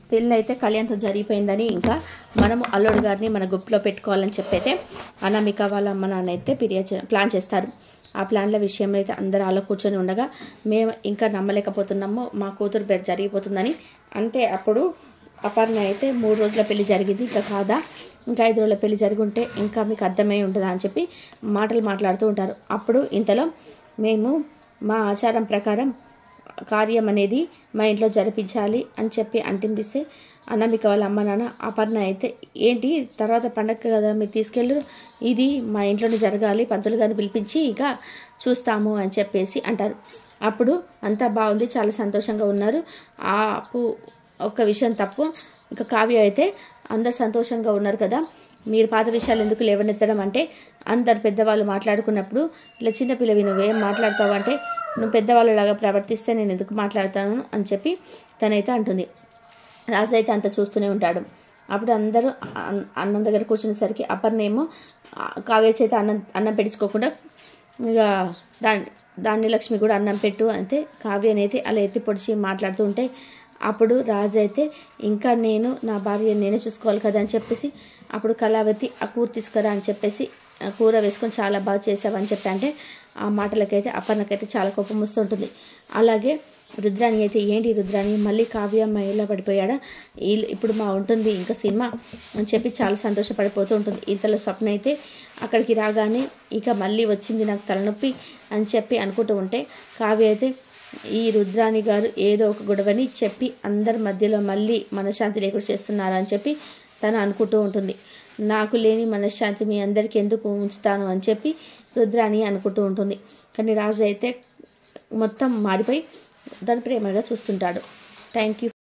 పెళ్ళి అయితే కళ్యాణ్తో జరిగిపోయిందని ఇంకా మనము అల్లుడు గారిని మన గుప్పిలో పెట్టుకోవాలని చెప్పైతే అనామిక వాళ్ళ అమ్మ నాన్న అయితే ఫిర్యాదు చే- ప్లాన్ చేస్తారు ఆ ప్లాన్ల విషయంలో అయితే అందరూ అలా కూర్చొని ఉండగా మేము ఇంకా నమ్మలేకపోతున్నాము మా కూతురు పేరు జరిగిపోతుందని అంటే అప్పుడు అపర్ణ అయితే మూడు రోజుల పెళ్లి జరిగింది ఇంకా కాదా ఇంకా ఐదు రోజుల పెళ్లి జరిగి ఉంటే ఇంకా మీకు అర్థమై ఉంటుందా అని చెప్పి మాటలు మాట్లాడుతూ ఉంటారు అప్పుడు ఇంతలో మేము మా ఆచారం ప్రకారం కార్యం అనేది మా ఇంట్లో జరిపించాలి అని చెప్పి అంటింపిస్తే అనామిక వాళ్ళ అమ్మ నాన్న అపర్ణ అయితే ఏంటి తర్వాత పండగ కదా మీరు తీసుకెళ్ళరు ఇది మా ఇంట్లోనే జరగాలి పంతులు గారిని పిలిపించి ఇక చూస్తాము అని చెప్పేసి అంటారు అప్పుడు అంతా బాగుంది చాలా సంతోషంగా ఉన్నారు ఆ అప్పు ఒక్క విషయం తప్పు ఇక కావ్య అయితే అందరు సంతోషంగా ఉన్నారు కదా మీరు పాత విషయాలు ఎందుకు లేవనెత్తడం అంటే అందరు పెద్దవాళ్ళు మాట్లాడుకున్నప్పుడు ఇలా చిన్నపిల్లవి నువ్వేం మాట్లాడతావు అంటే నువ్వు పెద్దవాళ్ళలాగా ప్రవర్తిస్తే నేను ఎందుకు మాట్లాడతాను అని చెప్పి తనైతే అంటుంది రాజు అయితే అంత చూస్తూనే ఉంటాడు అప్పుడు అందరూ అన్- అన్నం దగ్గర కూర్చునేసరికి అపర్నేమో ఆ, కావ్య చేత అన్నం అన్నం పెట్టించుకోకుండా ఇక దాని దాన్ని లక్ష్మి కూడా అన్నం పెట్టు అంటే కావ్యనైతే అలా ఎత్తి పొడిచి మాట్లాడుతూ ఉంటే అప్పుడు రాజు అయితే ఇంకా నేను నా భార్య నేనే చూసుకోవాలి కదా అని చెప్పేసి అప్పుడు కళావతి ఆ కూర తీసుకురా అని చెప్పేసి ఆ కూర వేసుకొని చాలా బాగా చేసావని చెప్పి అంటే ఆ మాటలకైతే అపర్ణకైతే చాలా కోపం వస్తుంటుంది అలాగే రుద్రాణి అయితే ఏంటి రుద్రాణి మళ్ళీ కావ్య మహిళ పడిపోయాడా ఈ- ఇప్పుడు మా ఉంటుంది ఇంకా సినిమా అని చెప్పి చాలా సంతోషపడిపోతూ ఉంటుంది ఇంతలో స్వప్న అయితే అక్కడికి రాగానే ఇక మళ్ళీ వచ్చింది నాకు తలనొప్పి అని చెప్పి అనుకుంటూ ఉంటే కావ్య అయితే ఈ రుద్రాణి గారు ఏదో ఒక గొడవని చెప్పి అందరి మధ్యలో మళ్ళీ మనశ్శాంతి లేకుండా చేస్తున్నారని చెప్పి తను అనుకుంటూ ఉంటుంది నాకు లేని మనశ్శాంతి మీ అందరికీ ఎందుకు ఉంచుతాను అని చెప్పి రుద్రాణి అనుకుంటూ ఉంటుంది కానీ రాజు అయితే మొత్తం మారిపోయి దాని ప్రేమగా చూస్తుంటాడు థ్యాంక్ యూ